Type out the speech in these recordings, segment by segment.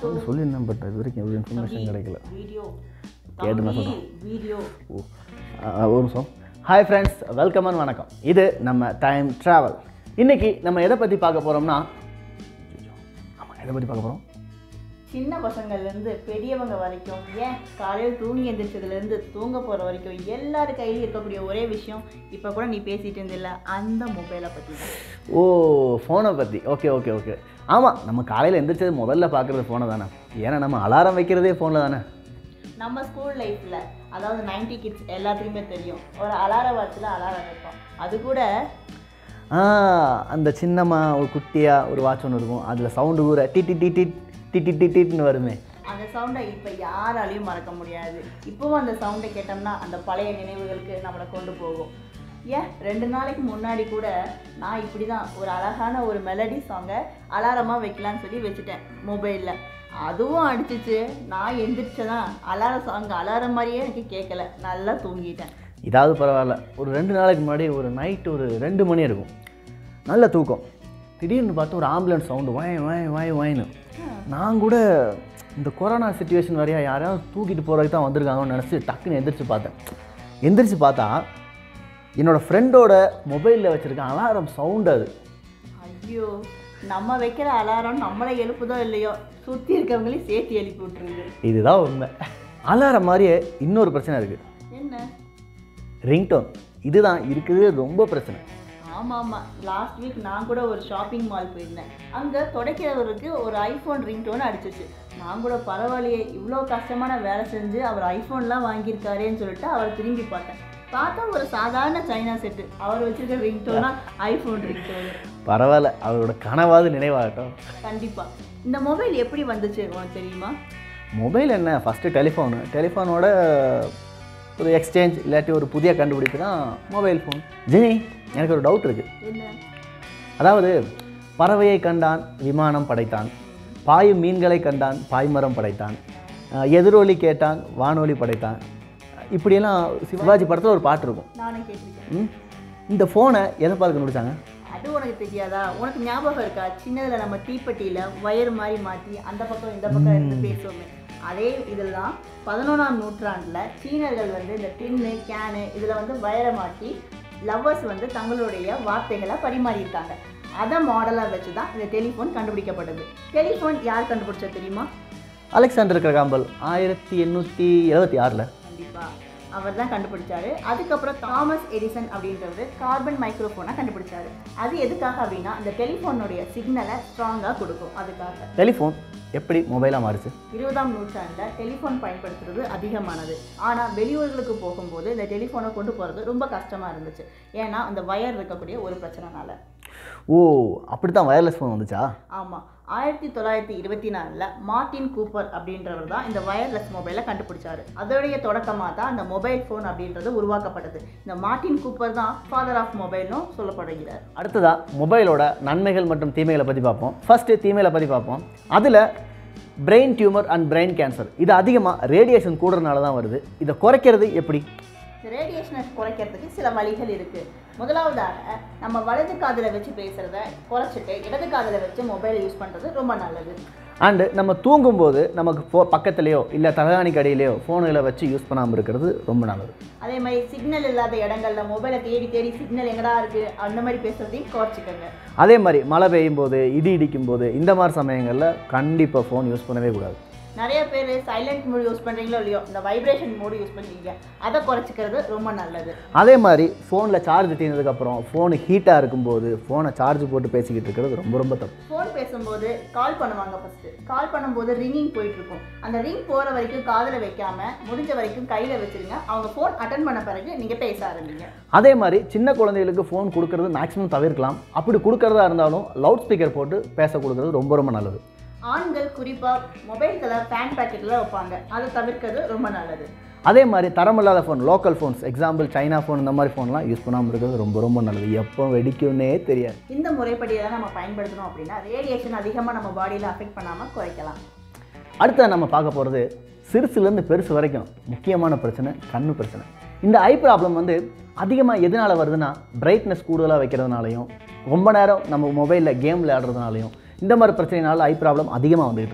வந்து சொல்லியிருந்தேன் பட் இது வரைக்கும் எவ்வளோ இன்ஃபர்மேஷன் கிடைக்கல வீடியோ கேட்டு நான் வீடியோ ஓ அஹ், ஒரு நிமிஷம் ஹாய் ஃப்ரெண்ட்ஸ் வெல்கம் அண்ட் வணக்கம் இது நம்ம டைம் ட்ராவல் இன்னைக்கு நம்ம எதை பற்றி பார்க்க போகிறோம்னா ஆமாம் எதை பற்றி பார்க்க போகிறோம் சின்ன பசங்கள்லேருந்து பெரியவங்க வரைக்கும் ஏன் காலையில் தூங்கி எந்திரிச்சதுலேருந்து தூங்க போகிற வரைக்கும் எல்லார் கையிலும் இருக்கக்கூடிய ஒரே விஷயம் இப்போ கூட நீ பேசிட்டு இருந்தில்ல அந்த மொபைலை பற்றி தான் ஓ ஃபோனை பற்றி ஓகே ஓகே ஓகே ஆமாம் நம்ம காலையில் எந்திரிச்சது முதல்ல பார்க்குறது ஃபோனை தானே ஏன்னா நம்ம அலாரம் வைக்கிறதே ஃபோனில் தானே நம்ம ஸ்கூல் லைஃப்பில் அதாவது 90 கிட்ஸ் எல்லாத்துக்குமே தெரியும் ஒரு அலார வாட்சில் அலாரம் வைப்போம் அது கூட ஆ அந்த சின்னமாக ஒரு குட்டியாக ஒரு வாட்ச் ஒன்று இருக்கும் அதில் சவுண்டு கூட டி டி டி டி டி டி டி டின்னு வருமே அந்த சவுண்டை இப்போ யாராலையும் மறக்க முடியாது இப்போவும் அந்த சவுண்டை கேட்டோம்னா அந்த பழைய நினைவுகளுக்கு நம்மளை கொண்டு போகும் ஏன் ரெண்டு நாளைக்கு முன்னாடி கூட நான் இப்படி தான் ஒரு அழகான ஒரு மெலடி சாங்கை அலாரமாக வைக்கலான்னு சொல்லி வச்சுட்டேன் மொபைலில் அதுவும் அடிச்சிச்சு நான் எந்திரிச்சதான் அலார சாங் அலாரம் மாதிரியே எனக்கு கேட்கல நல்லா தூங்கிட்டேன் இதாவது பரவாயில்ல ஒரு ரெண்டு நாளைக்கு முன்னாடி ஒரு நைட் ஒரு ரெண்டு மணி இருக்கும் நல்ல தூக்கம் திடீர்னு பார்த்து ஒரு ஆம்புலன்ஸ் சவுண்டு வாய் வாய் வாய் வாயின்னு நான் கூட இந்த கொரோனா சுச்சுவேஷன் வரையா யாரையாவது தூக்கிட்டு போகிறதுக்கு தான் வந்திருக்காங்கன்னு நினச்சி டக்குன்னு எந்திரிச்சு பார்த்தேன் எந்திரிச்சு பார்த்தா என்னோடய ஃப்ரெண்டோட மொபைலில் வச்சுருக்க அலாரம் சவுண்டு அது ஐயோ நம்ம வைக்கிற அலாரம் நம்மளை எழுப்புதோ இல்லையோ சுற்றி இருக்கவங்களையும் சேர்த்து எழுப்பி விட்டுருது இதுதான் உண்மை அலாரம் மாதிரியே இன்னொரு பிரச்சனை இருக்குது என்ன ரிங்டோன் இதுதான் இருக்குது ரொம்ப பிரச்சனை ஆமாம் ஆமாம் லாஸ்ட் வீக் நான் கூட ஒரு ஷாப்பிங் மால் போயிருந்தேன் அங்கே துடைக்கிறவருக்கு ஒரு ஐஃபோன் ரிங்டோன் அடிச்சிச்சு நான் கூட பரவாயில்லையே இவ்வளோ கஷ்டமான வேலை செஞ்சு அவர் ஐஃபோன்லாம் வாங்கியிருக்காரேன்னு சொல்லிட்டு அவர் திரும்பி பார்த்தேன் பார்த்தா ஒரு சாதாரண சைனா செட்டு அவர் வச்சிருக்க ரிங்டோனா ஐஃபோன் ரிங்டோன் பரவாயில்ல அவரோட கனவாவது நினைவாகட்டும் கண்டிப்பாக இந்த மொபைல் எப்படி வந்துச்சு உனக்கு தெரியுமா மொபைல் என்ன ஃபஸ்ட்டு டெலிஃபோனு டெலிஃபோனோட ஒரு எக்ஸ்சேஞ்ச் இல்லாட்டி ஒரு புதிய கண்டுபிடிப்பு தான் மொபைல் ஃபோன் ஜெனி எனக்கு ஒரு டவுட் இருக்குது என்ன அதாவது பறவையை கண்டான் விமானம் படைத்தான் பாயும் மீன்களை கண்டான் பாய்மரம் படைத்தான் அஹ் எதிரொலி கேட்டான் வானொலி படைத்தான் இப்படியெல்லாம் சிவாஜி படத்தில் ஒரு பாட்டு இருக்கும் நானும் கேட்டிருக்கேன் ம்? இந்த ஃபோனை எதை பார்த்து கண்டுபிடிச்சாங்க அது உனக்கு தெரியாதா உனக்கு ஞாபகம் இருக்கா சின்னதில் நம்ம தீப்பெட்டியில் வயர் மாதிரி மாற்றி அந்த பக்கம் இந்த பக்கம் இருந்து பேசுவோமே அதே இதெல்லாம் பதினொன்றாம் நூற்றாண்டில் சீனர்கள் வந்து இந்த டின்னு கேனு இதில் வந்து வயரை மாட்டி லவ்வர்ஸ் வந்து தங்களுடைய வார்த்தைகளை பரிமாறியிருக்காங்க அதை மாடலாக வச்சு தான் இந்த டெலிஃபோன் கண்டுபிடிக்கப்பட்டது டெலிஃபோன் யார் கண்டுபிடிச்சா தெரியுமா அலெக்சாண்டர் கிரகாம்பல் ஆயிரத்தி எண்ணூற்றி எழுபத்தி ஆறில் கண்டிப்பா அவர் தான் கண்டுபிடிச்சாரு அதுக்கப்புறம் தாமஸ் எடிசன் அப்படின்றவர் கார்பன் மைக்ரோஃபோனை கண்டுபிடிச்சாரு அது எதுக்காக அப்படின்னா இந்த டெலிஃபோனுடைய சிக்னலை ஸ்ட்ராங்காக கொடுக்கும் அதுக்காக டெலிஃபோன் எப்படி மொபைலாக மாறுச்சு இருபதாம் நூற்றாண்டில் டெலிஃபோன் பயன்படுத்துறது அதிகமானது ஆனால் வெளியூர்களுக்கு போகும்போது இந்த டெலிஃபோனை கொண்டு போகிறது ரொம்ப கஷ்டமாக இருந்துச்சு ஏன்னா அந்த வயர் இருக்கக்கூடிய ஒரு பிரச்சனைனால ஓ அப்படி தான் வயர்லெஸ் ஃபோன் வந்துச்சா ஆமாம் ஆயிரத்தி தொள்ளாயிரத்தி இருபத்தி நாலில் மார்ட்டின் கூப்பர் அப்படின்றவர் தான் இந்த வயர்லெஸ் மொபைலை கண்டுபிடிச்சாரு அதோடைய தொடக்கமாக தான் இந்த மொபைல் ஃபோன் அப்படின்றது உருவாக்கப்பட்டது இந்த மார்ட்டின் கூப்பர் தான் ஃபாதர் ஆஃப் மொபைல்னும் சொல்லப்படுகிறார் அடுத்ததா மொபைலோட நன்மைகள் மற்றும் தீமைகளை பற்றி பார்ப்போம் ஃபஸ்ட்டு தீமைகளை பற்றி பார்ப்போம் அதில் brain tumour and brain cancer இது அதிகமாக ரேடியேஷன் கூடுறதுனால தான் வருது இதை குறைக்கிறது எப்படி ரேடியேஷனை குறைக்கிறதுக்கு சில வழிகள் இருக்குது முதலாவதாக நம்ம வலது காதில் வச்சு பேசுகிறத குறைச்சிட்டு இடது காதில் வச்சு மொபைல் யூஸ் பண்ணுறது ரொம்ப நல்லது அண்டு நம்ம தூங்கும்போது நமக்கு ஃபோ பக்கத்துலேயோ இல்லை தலகாணிக்கு அடியிலையோ ஃபோனுகளை வச்சு யூஸ் பண்ணாமல் இருக்கிறது ரொம்ப நல்லது அதே மாதிரி சிக்னல் இல்லாத இடங்கள்ல மொபைலை தேடி தேடி சிக்னல் எங்கடா இருக்குது அந்த மாதிரி பேசுகிறதையும் குறைச்சிக்கோங்க அதே மாதிரி மழை பெய்யும் போது இடி இடிக்கும் போது இந்த மாதிரி சமயங்களில் கண்டிப்பாக ஃபோன் யூஸ் பண்ணவே கூடாது நிறைய பேர் சைலண்ட் மோட் யூஸ் பண்ணுறீங்களோ இல்லையோ இந்த வைப்ரேஷன் மோடு யூஸ் பண்ணுறீங்க அதை குறைச்சிக்கிறது ரொம்ப நல்லது அதே மாதிரி ஃபோனில் சார்ஜ் தீர்ந்ததுக்கப்புறம் ஃபோனு ஹீட்டாக இருக்கும்போது ஃபோனை சார்ஜ் போட்டு பேசிக்கிட்டு இருக்கிறது ரொம்ப ரொம்ப தப்பு ஃபோன் பேசும்போது கால் பண்ணுவாங்க ஃபஸ்ட்டு கால் பண்ணும்போது ரிங்கிங் போயிட்டு இருக்கும் அந்த ரிங் போகிற வரைக்கும் காதில் வைக்காம முடிஞ்ச வரைக்கும் கையில் வச்சிருங்க அவங்க ஃபோன் அட்டன் பண்ண பிறகு நீங்கள் பேச ஆரம்பிங்க அதே மாதிரி சின்ன குழந்தைகளுக்கு ஃபோன் கொடுக்கறது மேக்ஸிமம் தவிர்க்கலாம் அப்படி கொடுக்கறதா இருந்தாலும் லவுட் ஸ்பீக்கர் போட்டு பேச கொடுக்கறது ரொம்ப ரொம்ப நல்லது ஆண்கள் குறிப்பாக மொபைல் கலர் பேன் பேக்கெட்டில் வைப்பாங்க அதை தவிர்க்கிறது ரொம்ப நல்லது அதே மாதிரி தரமில்லாத phone local phones example China phone இந்த மாதிரி ஃபோன்லாம் யூஸ் பண்ணாமல் இருக்கிறது ரொம்ப ரொம்ப நல்லது எப்போ வெடிக்கும்னே தெரியாது இந்த முறைப்படி எல்லாம் நம்ம பயன்படுத்தணும் அப்படின்னா ரேடியேஷன் அதிகமாக நம்ம பாடியில் அஃபெக்ட் பண்ணாமல் குறைக்கலாம் அடுத்து நம்ம பார்க்க போகிறது சிறுசுலேருந்து பெருசு வரைக்கும் முக்கியமான பிரச்சனை கண்ணு பிரச்சனை இந்த ஐ ப்ராப்ளம் வந்து அதிகமாக எதனால் வருதுன்னா பிரைட்னஸ் கூடுதலாக வைக்கிறதுனாலையும் ரொம்ப நேரம் நம்ம மொபைலில் கேம் விளையாடுறதுனாலையும் இந்த மாதிரி பிரச்சனைனால ஐ ப்ராப்ளம் அதிகமாக வந்துகிட்டு இருக்கு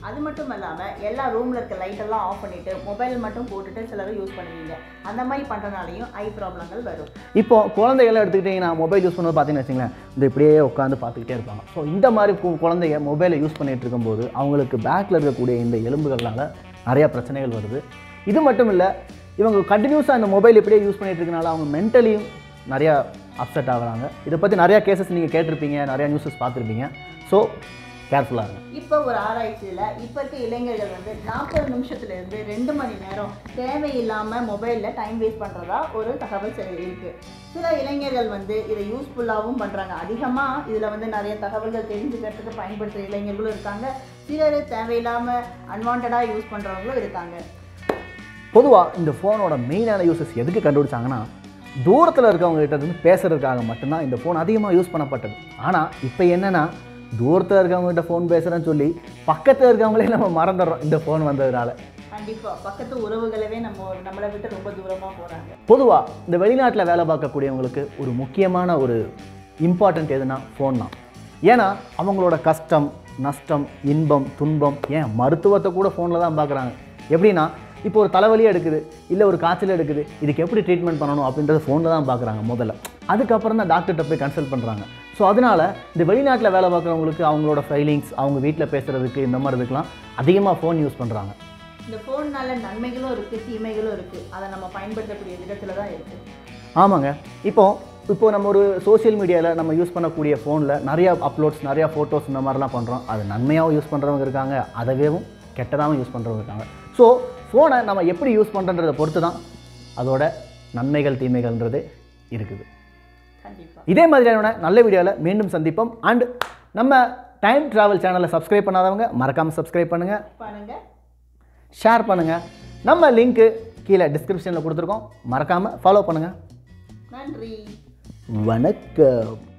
அது மட்டும் இல்லாமல் எல்லா ரூமில் இருக்க லைட்டெல்லாம் ஆஃப் பண்ணிவிட்டு மொபைல் மட்டும் போட்டுட்டு சிலரும் யூஸ் பண்ணுவீங்க அந்த மாதிரி பண்ணுறனாலையும் ஐ ப்ராப்ளங்கள் வரும் இப்போ குழந்தைகளை எடுத்துக்கிட்டிங்கன்னா மொபைல் யூஸ் பண்ணுறது பார்த்தீங்கன்னு வச்சுங்களேன் இந்த இப்படியே உட்காந்து பார்த்துக்கிட்டே இருப்பாங்க ஸோ இந்த மாதிரி கு- குழந்தைங்க மொபைலை யூஸ் பண்ணிட்டு இருக்கும்போது அவங்களுக்கு பேக்கில் இருக்கக்கூடிய இந்த எலும்புகள்னால நிறையா பிரச்சனைகள் வருது இது மட்டும் இல்லை இவங்க கண்டினியூஸாக இந்த மொபைல் இப்படியே யூஸ் பண்ணிட்டு இருக்கனால அவங்க மென்டலியும் நிறையா அப்செட் ஆகுறாங்க இதை பற்றி நிறையா கேசஸ் நீங்கள் கேட்டிருப்பீங்க நிறையா நியூஸஸ் பார்த்துருப்பீங்க ஸோ கேர்ஃபுல்லாக இருங்க இப்போ ஒரு ஆராய்ச்சியில் இப்போ இருக்க இளைஞர்கள் வந்து நாற்பது நிமிஷத்துலேருந்து ரெண்டு மணி நேரம் தேவையில்லாமல் மொபைலில் டைம் வேஸ்ட் பண்ணுறதா ஒரு தகவல் சரி இருக்குது சில இளைஞர்கள் வந்து இதை யூஸ்ஃபுல்லாகவும் பண்ணுறாங்க அதிகமாக இதில் வந்து நிறைய தகவல்கள் தெரிஞ்சுக்கிறதுக்கு பயன்படுத்துகிற இளைஞர்களும் இருக்காங்க சிலர் தேவையில்லாமல் அன்வான்டாக யூஸ் பண்ணுறவங்களும் இருக்காங்க பொதுவாக இந்த ஃபோனோட மெயினான யூசஸ் எதுக்கு கண்டுபிடிச்சாங்கன்னா தூரத்தில் இருக்கவங்க கிட்ட இருந்து பேசுறதுக்காக மட்டும்தான் இந்த ஃபோன் அதிகமாக யூஸ் பண்ணப்பட்டது ஆனால் இப்போ என்னென்னா தூரத்தில் இருக்கவங்க கிட்ட ஃபோன் பேசுகிறேன்னு சொல்லி பக்கத்தில் இருக்கவங்களே நம்ம மறந்துடுறோம் இந்த ஃபோன் வந்ததுனால கண்டிப்பாக பக்கத்து உறவுகளவே நம்ம நம்மளை விட்டு ரொம்ப தூரமாக போகிறாங்க பொதுவாக இந்த வெளிநாட்டில் வேலை பார்க்கக்கூடியவங்களுக்கு ஒரு முக்கியமான ஒரு இம்பார்ட்டன்ட் எதுனா ஃபோன் தான் ஏன்னா அவங்களோட கஷ்டம் நஷ்டம் இன்பம் துன்பம் ஏன் மருத்துவத்தை கூட ஃபோனில் தான் பார்க்குறாங்க எப்படின்னா இப்போ ஒரு தலைவலியே எடுக்குது இல்லை ஒரு காய்ச்சல் எடுக்குது இதுக்கு எப்படி ட்ரீட்மெண்ட் பண்ணணும் அப்படின்றத ஃபோனில் தான் பார்க்குறாங்க முதல்ல அதுக்கப்புறம் தான் டாக்டர்கிட்ட போய் கன்சல்ட் பண்ணுறாங்க ஸோ அதனால் இந்த வெளிநாட்டில் வேலை பார்க்குறவங்களுக்கு அவங்களோட ஃபைலிங்ஸ் அவங்க வீட்டில் பேசுகிறதுக்கு இந்த மாதிரி இதுக்கெலாம் அதிகமாக ஃபோன் யூஸ் பண்ணுறாங்க இந்த ஃபோன்னால நன்மைகளும் இருக்குது தீமைகளும் இருக்குது அதை நம்ம பயன்படுத்தக்கூடிய விதத்தில் தான் இருக்குது ஆமாங்க இப்போ இப்போ நம்ம ஒரு சோஷியல் மீடியாவில் நம்ம யூஸ் பண்ணக்கூடிய ஃபோனில் நிறையா அப்லோட்ஸ் நிறையா ஃபோட்டோஸ் இந்த மாதிரிலாம் பண்ணுறோம் அது நன்மையாகவும் யூஸ் பண்ணுறவங்க இருக்காங்க அதவேவும் கெட்டதாகவும் யூஸ் பண்ணுறவங்க இருக்காங்க ஸோ ஃபோனை நம்ம எப்படி யூஸ் பண்ணுறன்றதை பொறுத்து தான் அதோட நன்மைகள் தீமைகள்ன்றது இருக்குது கண்டிப்பாக இதே மாதிரியான நல்ல வீடியோவில் மீண்டும் சந்திப்போம் அண்ட் நம்ம டைம் ட்ராவல் சேனலை சப்ஸ்கிரைப் பண்ணாதவங்க மறக்காமல் சப்ஸ்கிரைப் பண்ணுங்கள் பண்ணுங்கள் ஷேர் பண்ணுங்கள் நம்ம லிங்க்கு கீழே டிஸ்கிரிப்ஷனில் கொடுத்துருக்கோம் மறக்காமல் ஃபாலோ பண்ணுங்கள் நன்றி வணக்கம்